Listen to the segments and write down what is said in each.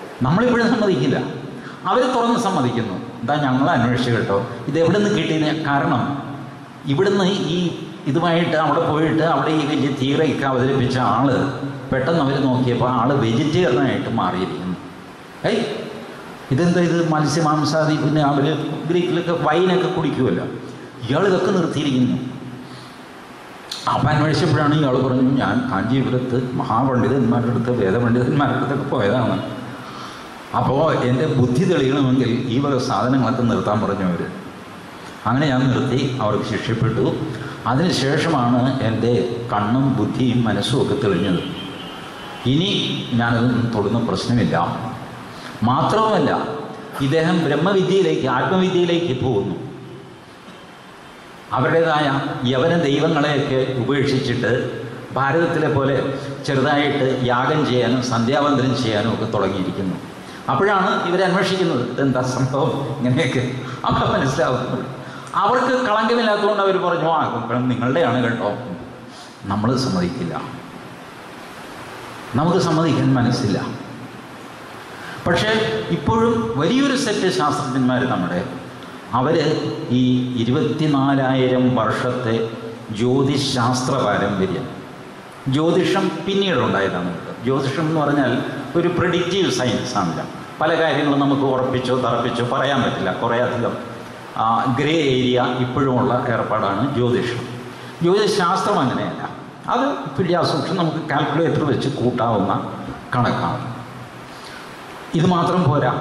നമ്മളിപ്പോഴും സമ്മതിക്കില്ല അവർ തുറന്ന് സമ്മതിക്കുന്നു എന്താ ഞങ്ങൾ അന്വേഷിച്ചു കേട്ടോ ഇത് എവിടെ നിന്ന് കിട്ടിയെന്ന് കാരണം ഇവിടുന്ന് ഈ ഇതുമായിട്ട് അവിടെ പോയിട്ട് അവിടെ ഈ വലിയ തീറയൊക്കെ അവതരിപ്പിച്ച ആള് പെട്ടെന്ന് അവർ നോക്കിയപ്പോൾ ആള് വെജിറ്റേറിയനായിട്ട് മാറിയിരിക്കുന്നു ഏയ് ഇതെന്താ ഇത് മത്സ്യമാംസാദി പിന്നെ അവർ ഗ്രീക്കിലൊക്കെ വൈനൊക്കെ കുടിക്കുമല്ലോ ഇയാൾ ഇതൊക്കെ നിർത്തിയിരിക്കുന്നു അപ്പം അന്വേഷിച്ചപ്പോഴാണ് ഇയാൾ പറഞ്ഞു ഞാൻ കാഞ്ചീപുരത്ത് മഹാപണ്ഡിതന്മാരുടെ അടുത്ത് വേദപണ്ഡിതന്മാരുടെ അടുത്തൊക്കെ പോയതാണ് അപ്പോൾ എൻ്റെ ബുദ്ധി തെളിയണമെങ്കിൽ ഈ വക സാധനങ്ങളൊക്കെ നിർത്താൻ പറഞ്ഞു അവർ അങ്ങനെ ഞാൻ നിർത്തി അവർക്ക് ശിക്ഷപ്പെട്ടു അതിനുശേഷമാണ് എൻ്റെ കണ്ണും ബുദ്ധിയും മനസ്സും ഒക്കെ തെളിഞ്ഞത് ഇനി ഞാനതൊന്നും തൊടുന്ന പ്രശ്നമില്ല മാത്രവുമല്ല ഇദ്ദേഹം ബ്രഹ്മവിദ്യയിലേക്ക് ആത്മവിദ്യയിലേക്ക് പോകുന്നു അവരുടേതായ യവന ദൈവങ്ങളെയൊക്കെ ഉപേക്ഷിച്ചിട്ട് ഭാരതത്തിലെ പോലെ ചെറുതായിട്ട് യാഗം ചെയ്യാനും സന്ധ്യാവന്തനം ചെയ്യാനും ഒക്കെ തുടങ്ങിയിരിക്കുന്നു അപ്പോഴാണ് ഇവരെ അന്വേഷിക്കുന്നത് ഇതെന്താ സംഭവം ഇങ്ങനെയൊക്കെ അപ്പം മനസ്സിലാവുന്നത് അവർക്ക് കളങ്കമില്ലാത്തതുകൊണ്ട് അവർ പറഞ്ഞു ആ കുഴപ്പം നിങ്ങളുടെയാണ് കേട്ടോ നമ്മൾ സമ്മതിക്കില്ല നമുക്ക് സമ്മതിക്കാൻ മനസ്സില്ല പക്ഷേ ഇപ്പോഴും വലിയൊരു സെറ്റ് ശാസ്ത്രജ്ഞന്മാർ നമ്മുടെ അവർ ഈ ഇരുപത്തിനാലായിരം വർഷത്തെ ജ്യോതിശാസ്ത്ര പാരമ്പര്യം ജ്യോതിഷം പിന്നീടുണ്ടായതാണ് കേട്ടോ. ജ്യോതിഷം എന്ന് പറഞ്ഞാൽ ഒരു പ്രിഡിക്റ്റീവ് സയൻസ് ആണല്ലോ പല കാര്യങ്ങളും നമുക്ക് ഉറപ്പിച്ചോ തറപ്പിച്ചോ പറയാൻ പറ്റില്ല കുറേ അധികം ഗ്രേ ഏരിയ ഇപ്പോഴുമുള്ള ഏർപ്പാടാണ് ജ്യോതിഷം ജ്യോതിശാസ്ത്രം അങ്ങനെയല്ല അത് പിടിയാസൂക്ഷം നമുക്ക് കാൽക്കുലേറ്റർ വെച്ച് കൂട്ടാവുന്ന കണക്കാണ് ഇത് മാത്രം പോരാ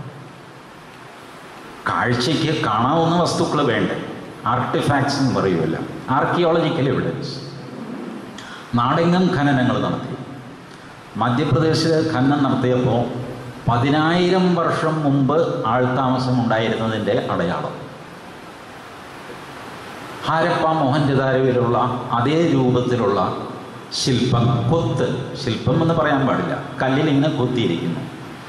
കാഴ്ചയ്ക്ക് കാണാവുന്ന വസ്തുക്കൾ വേണ്ടേ ആർട്ടിഫാക്ട്സ് എന്ന് പറയുമല്ല ആർക്കിയോളജിക്കൽ എവിഡൻസ് നാടെങ്ങും ഖനനങ്ങൾ നടത്തി മധ്യപ്രദേശിൽ ഖനനം നടത്തിയപ്പോൾ പതിനായിരം വർഷം മുമ്പ് ആൾതാമസം ഉണ്ടായിരുന്നതിൻ്റെ അടയാളം ഹാരപ്പ മോഹൻജദാരോയിലുള്ള അതേ രൂപത്തിലുള്ള ശില്പം കൊത്ത് ശില്പം എന്ന് പറയാൻ പാടില്ല കല്ലിൽ ഇങ്ങനെ കൊത്തിയിരിക്കുന്നു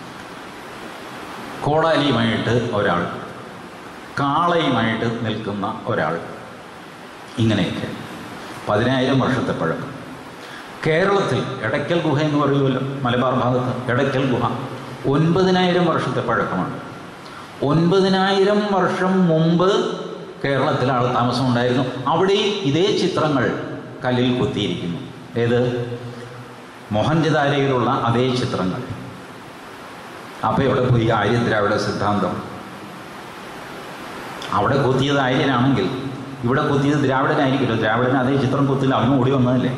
കോടാലിയുമായിട്ട് ഒരാൾ കാളയുമായിട്ട് നിൽക്കുന്ന ഒരാൾ ഇങ്ങനെയൊക്കെ പതിനായിരം വർഷത്തെ പഴക്കം കേരളത്തിൽ എടയ്ക്കൽ ഗുഹ എന്ന് പറയുമല്ലോ മലബാർ ഭാഗത്ത് എടയ്ക്കൽ ഗുഹ ഒൻപതിനായിരം വർഷത്തെ പഴക്കമാണ് ഒൻപതിനായിരം വർഷം മുമ്പ് കേരളത്തിൽ ആൾ താമസം ഉണ്ടായിരുന്നു അവിടെയും ഇതേ ചിത്രങ്ങൾ കല്ലിൽ കൊത്തിയിരിക്കുന്നു ഏത് മോഹൻജദാരയിലുള്ള അതേ ചിത്രങ്ങൾ അപ്പോൾ എവിടെ പോയി ആര്യദ്രാവിഡ സിദ്ധാന്തം അവിടെ കൊത്തിയത് ആര്യനാണെങ്കിൽ ഇവിടെ കൊത്തിയത് ദ്രാവിഡനായിരിക്കുമല്ലോ ദ്രാവിഡൻ അതേ ചിത്രം കൊത്തില്ല അവനും ഓടി വന്നതല്ലേ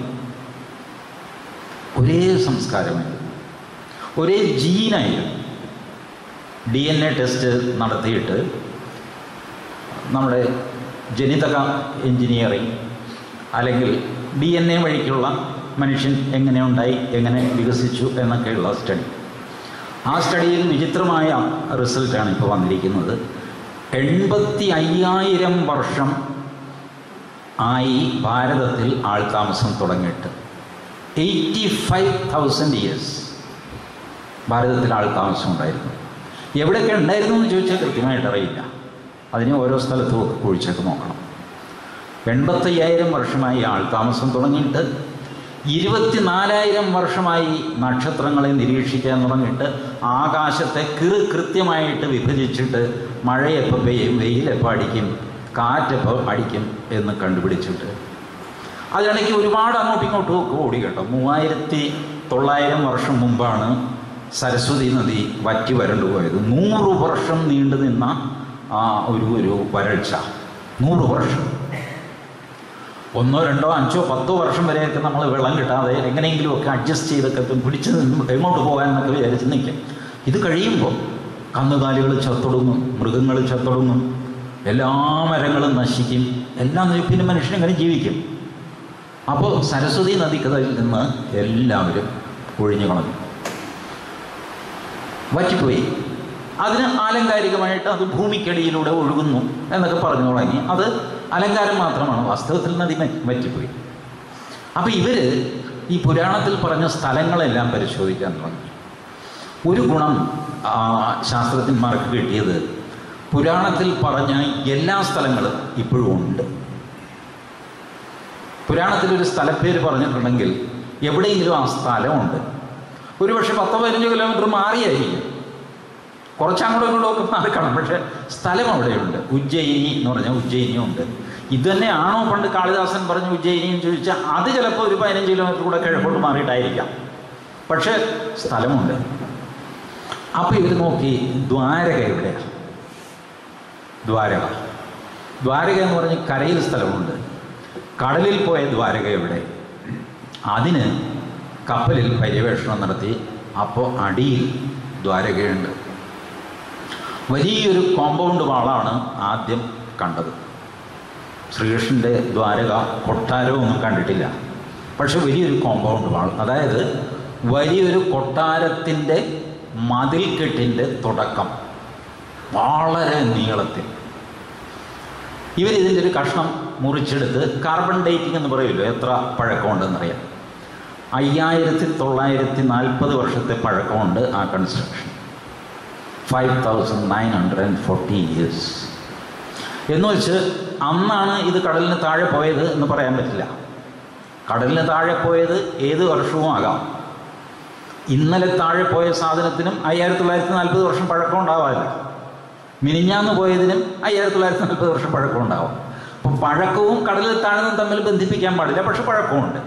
ഒരേ സംസ്കാരമായിരുന്നു ഒരേ ജീനായിരുന്നു ഡി എൻ എ ടെസ്റ്റ് നടത്തിയിട്ട് നമ്മുടെ ജനിതക എഞ്ചിനീയറിങ് അല്ലെങ്കിൽ ഡി എൻ എ വഴിക്കുള്ള മനുഷ്യൻ എങ്ങനെ ഉണ്ടായി എങ്ങനെ വികസിച്ചു എന്നൊക്കെയുള്ള സ്റ്റഡി ആ സ്റ്റഡിയിൽ വിചിത്രമായ റിസൾട്ടാണ് ഇപ്പോൾ വന്നിരിക്കുന്നത് എൺപത്തി അയ്യായിരം വർഷം ആയി ഭാരതത്തിൽ ആൾതാമസം തുടങ്ങിയിട്ട് എയ്റ്റി ഫൈവ് തൗസൻഡ് ഇയേഴ്സ് ഭാരതത്തിൽ ആൾതാമസം ഉണ്ടായിരുന്നു എവിടെയൊക്കെ ഉണ്ടായിരുന്നു എന്ന് ചോദിച്ചാൽ കൃത്യമായിട്ട് അറിയില്ല അതിന് ഓരോ സ്ഥലത്തും ഒക്കെ കുഴിച്ചൊക്കെ നോക്കണം എൺപത്തയ്യായിരം വർഷമായി ആൾതാമസം തുടങ്ങിയിട്ട് ഇരുപത്തിനാലായിരം വർഷമായി നക്ഷത്രങ്ങളെ നിരീക്ഷിക്കാൻ തുടങ്ങിയിട്ട് ആകാശത്തെ കിറു കൃത്യമായിട്ട് വിഭജിച്ചിട്ട് മഴ എപ്പോൾ പെയ്യും വെയിൽ എപ്പോൾ അടിക്കും കാറ്റെപ്പോൾ അടിക്കും എന്ന് കണ്ടുപിടിച്ചിട്ട് അതിനിടയ്ക്ക് ഒരുപാട് അങ്ങോട്ടും ഇങ്ങോട്ടും ഒക്കെ ഓടി കേട്ടോ മൂവായിരത്തി തൊള്ളായിരം വർഷം മുമ്പാണ് സരസ്വതി നദി വറ്റി വരണ്ടു പോയത് നൂറ് വർഷം നീണ്ടു നിന്ന ആ ഒരു ഒരു വരൾച്ച നൂറ് വർഷം ഒന്നോ രണ്ടോ അഞ്ചോ പത്തോ വർഷം വരെയൊക്കെ നമ്മൾ വെള്ളം കിട്ടാതെ എങ്ങനെയെങ്കിലുമൊക്കെ അഡ്ജസ്റ്റ് ചെയ്തൊക്കെ പിടിച്ച് നിന്ന് എങ്ങോട്ട് പോകാൻ എന്നൊക്കെ വിചാരിച്ച് നിൽക്കും ഇത് കഴിയുമ്പോൾ കന്നുകാലികൾ ചത്തൊടുങ്ങും മൃഗങ്ങൾ ചത്തൊടുങ്ങും എല്ലാ മരങ്ങളും നശിക്കും എല്ലാം നശി- പിന്നെ മനുഷ്യൻ എങ്ങനെ ജീവിക്കും അപ്പോൾ സരസ്വതി നദിക്കതിൽ നിന്ന് എല്ലാവരും ഒഴിഞ്ഞു കളഞ്ഞു വറ്റിപ്പോയി അതിന് ആലങ്കാരികമായിട്ട് അത് ഭൂമിക്കടിയിലൂടെ ഒഴുകുന്നു എന്നൊക്കെ പറഞ്ഞു തുടങ്ങി അത് അലങ്കാരം മാത്രമാണ് വാസ്തവത്തിൽ നദി വറ്റി- വറ്റിപ്പോയി അപ്പോൾ ഇവർ ഈ പുരാണത്തിൽ പറഞ്ഞ സ്ഥലങ്ങളെല്ലാം പരിശോധിക്കാൻ തുടങ്ങി ഒരു ഗുണം ആ, ശാസ്ത്രജ്ഞന്മാർക്ക് കിട്ടിയത് പുരാണത്തിൽ പറഞ്ഞ എല്ലാ സ്ഥലങ്ങളും ഇപ്പോഴും ഉണ്ട് പുരാണത്തിൽ ഒരു സ്ഥലപ്പേര് പറഞ്ഞിട്ടുണ്ടെങ്കിൽ എവിടെയെങ്കിലും ആ സ്ഥലമുണ്ട് ഒരു പക്ഷേ പത്തോ പതിനഞ്ചോ കിലോമീറ്റർ മാറിയായിരിക്കും കുറച്ചങ്ങോട്ടും ഇങ്ങോട്ടും ഒക്കെ മാറിക്കാണും പക്ഷേ സ്ഥലം അവിടെയുണ്ട് ഉജ്ജയിനി എന്ന് പറഞ്ഞാൽ ഉജ്ജയിനിയും ഉണ്ട് ഇത് തന്നെയാണോ പണ്ട് കാളിദാസൻ പറഞ്ഞ ഉജ്ജയിനിയും ചോദിച്ചാൽ അത് ചിലപ്പോൾ ഒരു പതിനഞ്ച് കിലോമീറ്റർ കൂടെ കിഴക്കോട്ട് മാറിയിട്ടായിരിക്കാം പക്ഷേ സ്ഥലമുണ്ട് അപ്പോൾ ഇവർ നോക്കി ദ്വാരക എവിടെയാണ് ദ്വാരക ദ്വാരക എന്ന് പറഞ്ഞ് കരയിൽ സ്ഥലമുണ്ട് കടലിൽ പോയ ദ്വാരക എവിടെ അതിന് കപ്പലിൽ പര്യവേഷണം നടത്തി അപ്പോൾ അടിയിൽ ദ്വാരകയുണ്ട് വലിയൊരു കോമ്പൗണ്ട് വാളാണ് ആദ്യം കണ്ടത് ശ്രീകൃഷ്ണൻ്റെ ദ്വാരക കൊട്ടാരമൊന്നും കണ്ടിട്ടില്ല പക്ഷെ വലിയൊരു കോമ്പൗണ്ട് വാൾ അതായത് വലിയൊരു കൊട്ടാരത്തിൻ്റെ മതിൽക്കെട്ടിൻ്റെ തുടക്കം വളരെ നീളത്തിൽ ഇവരിതിൻ്റെ ഒരു കഷ്ണം മുറിച്ചെടുത്ത് കാർബൺ ഡേറ്റിംഗ് എന്ന് പറയുമല്ലോ എത്ര പഴക്കമുണ്ടെന്നറിയാം അയ്യായിരത്തി തൊള്ളായിരത്തി നാൽപ്പത് വർഷത്തെ പഴക്കമുണ്ട് ആ construction five thousand nine hundred and forty years എന്ന് വെച്ച് അന്നാണ് ഇത് കടലിന് താഴെ പോയത് എന്ന് പറയാൻ പറ്റില്ല കടലിന് താഴെ പോയത് ഏത് വർഷവും ആകാം ഇന്നലെ താഴെ പോയ സാധനത്തിനും അയ്യായിരത്തി തൊള്ളായിരത്തി നാൽപ്പത് വർഷം പഴക്കം ഉണ്ടാവാറില്ല മിനിഞ്ഞാന്ന് പോയതിനും അയ്യായിരത്തി തൊള്ളായിരത്തി നാൽപ്പത് വർഷം പഴക്കം ഉണ്ടാവും അപ്പം പഴക്കവും കടലിൽ താഴ്ന്നതും തമ്മിൽ ബന്ധിപ്പിക്കാൻ പാടില്ല പക്ഷെ പഴക്കമുണ്ട്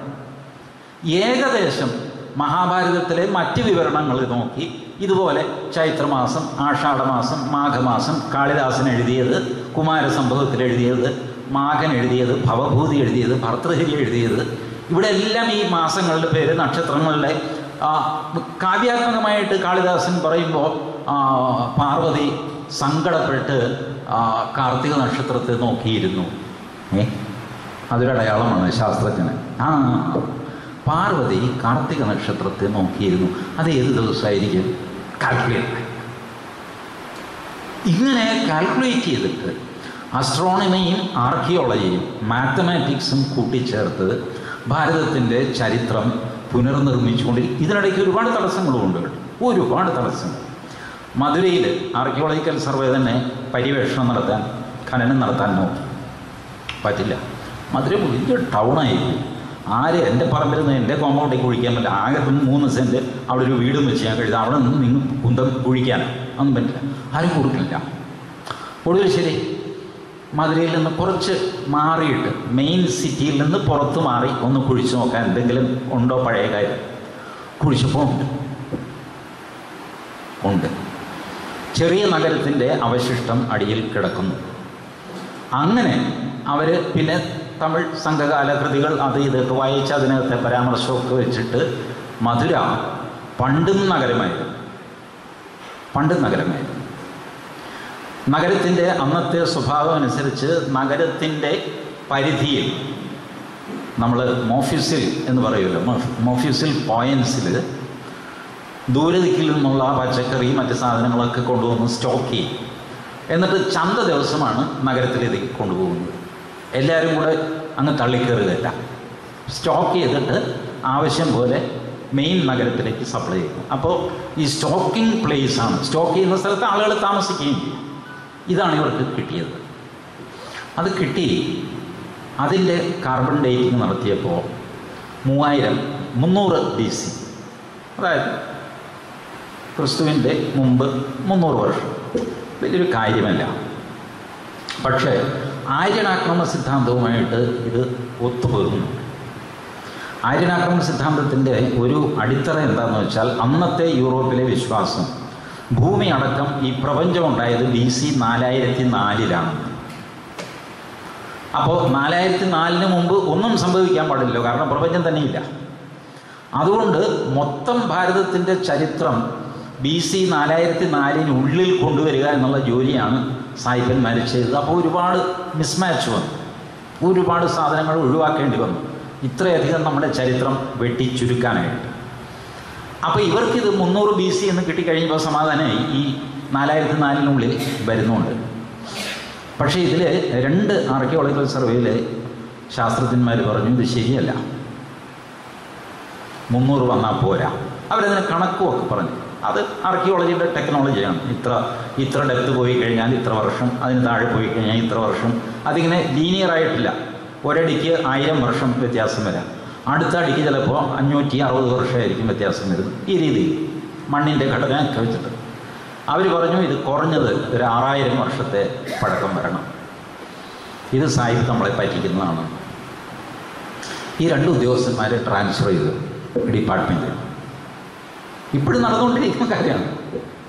ഏകദേശം മഹാഭാരതത്തിലെ മറ്റ് വിവരണങ്ങൾ നോക്കി ഇതുപോലെ ചൈത്രമാസം ആഷാഢമാസം മാഘമാസം കാളിദാസൻ എഴുതിയത് കുമാരസംഭവത്തിൽ എഴുതിയത് മാഘൻ എഴുതിയത് ഭവഭൂതി എഴുതിയത് ഭർത്തൃഹരി എഴുതിയത് ഇവിടെ എല്ലാം ഈ മാസങ്ങളുടെ പേര് നക്ഷത്രങ്ങളുടെ ആ, കാവ്യാത്മകമായിട്ട് കാളിദാസൻ പറയുമ്പോൾ ആ, പാർവതി സങ്കടപ്പെട്ട് ആ, കാർത്തിക നക്ഷത്രത്തെ നോക്കിയിരുന്നു ഏ അതൊരടയാളമാണ് ശാസ്ത്രജ്ഞന് ആ പാർവതി കാർത്തിക നക്ഷത്രത്തെ നോക്കിയിരുന്നു അത് ഏത് ദിവസമായിരിക്കും കാൽക്കുലേറ്റ് ഇങ്ങനെ കാൽക്കുലേറ്റ് ചെയ്തിട്ട് അസ്ട്രോണമിയും ആർക്കിയോളജിയും മാത്തമാറ്റിക്സും കൂട്ടിച്ചേർത്ത് ഭാരതത്തിൻ്റെ ചരിത്രം പുനർനിർമ്മിച്ചുകൊണ്ട് ഇതിനിടയ്ക്ക് ഒരുപാട് തടസ്സങ്ങളുമുണ്ട് കേട്ടോ. ഒരുപാട് തടസ്സങ്ങൾ മധുരയിൽ ആർക്കിയോളജിക്കൽ സർവേ തന്നെ പര്യവേഷണം നടത്താൻ ഖനനം നടത്താൻ നോക്കി പറ്റില്ല മധുര വലിയ ടൗണായിരിക്കും ആര് എൻ്റെ പറമ്പിൽ നിന്ന് എൻ്റെ കോമ്പൗണ്ടിൽ കുഴിക്കാൻ പറ്റില്ല ആകെ മൂന്ന് സെൻറ്റ് അവിടെ ഒരു വീടും വെച്ച് ഞാൻ കഴുതാം അവിടെ നിന്ന് നിങ്ങൾ കുന്തം കുഴിക്കാൻ ഒന്നും പറ്റില്ല ആരും കൊടുക്കില്ല ഒടുവിൽ ശരി മധുരയിൽ നിന്ന് കുറച്ച് മാറിയിട്ട് മെയിൻ സിറ്റിയിൽ നിന്ന് പുറത്ത് മാറി ഒന്ന് കുഴിച്ചു നോക്കാൻ എന്തെങ്കിലും ഉണ്ടോ പഴയ കാര്യം കുഴിച്ചപ്പോൾ ഉണ്ട് ഉണ്ട് ചെറിയ നഗരത്തിൻ്റെ അവശിഷ്ടം അടിയിൽ കിടക്കുന്നു അങ്ങനെ അവർ പിന്നെ തമിഴ് സംഘകാല കൃതികൾ അത് ഇതൊക്കെ വായിച്ച് അതിനകത്തെ പരാമർശമൊക്കെ വെച്ചിട്ട് മധുര പണ്ടും നഗരമായിരുന്നു പണ്ടും നഗരമായിരുന്നു നഗരത്തിൻ്റെ അന്നത്തെ സ്വഭാവം അനുസരിച്ച് നഗരത്തിൻ്റെ പരിധിയിൽ നമ്മൾ മോഫ്യൂസിൽ എന്ന് പറയുമല്ലോ മോഫ്യൂസിൽ പോയിൻസിൽ ദൂരദിക്കിൽ നിന്നുള്ള പച്ചക്കറി മറ്റ് സാധനങ്ങളൊക്കെ കൊണ്ടുവന്ന് സ്റ്റോക്ക് ചെയ്യും എന്നിട്ട് ചന്ത ദിവസമാണ് നഗരത്തിലേക്ക് കൊണ്ടുപോകുന്നത് എല്ലാവരും കൂടെ അങ്ങ് തള്ളിക്കയറുകയല്ല സ്റ്റോക്ക് ചെയ്തിട്ട് ആവശ്യം പോലെ മെയിൻ നഗരത്തിലേക്ക് സപ്ലൈ ചെയ്യും അപ്പോൾ ഈ സ്റ്റോക്കിംഗ് പ്ലേസ് ആണ് സ്റ്റോക്ക് ചെയ്യുന്ന സ്ഥലത്ത് ആളുകൾ താമസിക്കുകയും ചെയ്യും ഇതാണ് ഇവർക്ക് കിട്ടിയത് അത് കിട്ടി അതിൻ്റെ കാർബൺ ഡേറ്റിംഗ് നടത്തിയപ്പോൾ മൂവായിരം മുന്നൂറ് ബി സി അതായത് ക്രിസ്തുവിൻ്റെ മുമ്പ് മുന്നൂറ് വർഷം വലിയൊരു കാര്യമല്ല പക്ഷേ ആര്യനാക്രമണ സിദ്ധാന്തവുമായിട്ട് ഇത് ഒത്തുപോകുന്നു ആര്യനാക്രമണ സിദ്ധാന്തത്തിൻ്റെ ഒരു അടിത്തറ എന്താണെന്ന് വെച്ചാൽ അന്നത്തെ യൂറോപ്പിലെ വിശ്വാസം ഭൂമി അടക്കം ഈ പ്രപഞ്ചം ഉണ്ടായത് ബി സി നാലായിരത്തി നാലിലാണ് അപ്പോൾ നാലായിരത്തി നാലിന് മുമ്പ് ഒന്നും സംഭവിക്കാൻ പാടില്ലല്ലോ കാരണം പ്രപഞ്ചം തന്നെയില്ല അതുകൊണ്ട് മൊത്തം ഭാരതത്തിൻ്റെ ചരിത്രം ബി സി നാലായിരത്തി നാലിനുള്ളിൽ കൊണ്ടുവരിക എന്നുള്ള ജോലിയാണ് സായിപ്പന്മാർ ചെയ്തത് അപ്പോൾ ഒരുപാട് മിസ്മാച്ച് വന്നു ഒരുപാട് സാധനങ്ങൾ ഒഴിവാക്കേണ്ടി വന്നു ഇത്രയധികം നമ്മുടെ ചരിത്രം വെട്ടി ചുരുക്കാനായിട്ട് അപ്പോൾ ഇവർക്കിത് മുന്നൂറ് ബി സി എന്ന് കിട്ടിക്കഴിയുമ്പോൾ സമാധാനമായി ഈ നാലായിരത്തി നാലിനുള്ളിൽ വരുന്നുണ്ട് പക്ഷേ ഇതിൽ രണ്ട് ആർക്കിയോളജിക്കൽ സർവേയിൽ ശാസ്ത്രജ്ഞന്മാർ പറഞ്ഞു ഇത് ശരിയല്ല മുന്നൂറ് വന്നാൽ പോരാ അവരതിന് കണക്കുമൊക്കെ പറഞ്ഞു അത് ആർക്കിയോളജിയുടെ ടെക്നോളജിയാണ് ഇത്ര ഇത്ര ഡെപ്ത് പോയി കഴിഞ്ഞാൽ ഇത്ര വർഷം അതിന് താഴെ പോയി കഴിഞ്ഞാൽ ഇത്ര വർഷം അതിങ്ങനെ ലീനിയർ ആയിട്ടില്ല ഒരടിക്ക് ആയിരം വർഷം വ്യത്യാസം വരാം അടുത്ത അടിക്ക് ചിലപ്പോൾ അഞ്ഞൂറ്റി അറുപത് വർഷമായിരിക്കും വ്യത്യാസം വരുന്നത് ഈ രീതിയിൽ മണ്ണിൻ്റെ ഘടനയൊക്കെ വെച്ചിട്ട് അവർ പറഞ്ഞു ഇത് കുറഞ്ഞത് ഒരു ആറായിരം വർഷത്തെ പഴക്കം വരണം ഇത് സാഹിബ് നമ്മളെ പറ്റിക്കുന്നതാണ് ഈ രണ്ട് ഉദ്യോഗസ്ഥന്മാരെ ട്രാൻസ്ഫർ ചെയ്തു ഡിപ്പാർട്ട്മെൻറ്റിൽ ഇപ്പോഴും നടന്നുകൊണ്ടിരിക്കുന്ന കാര്യമാണ്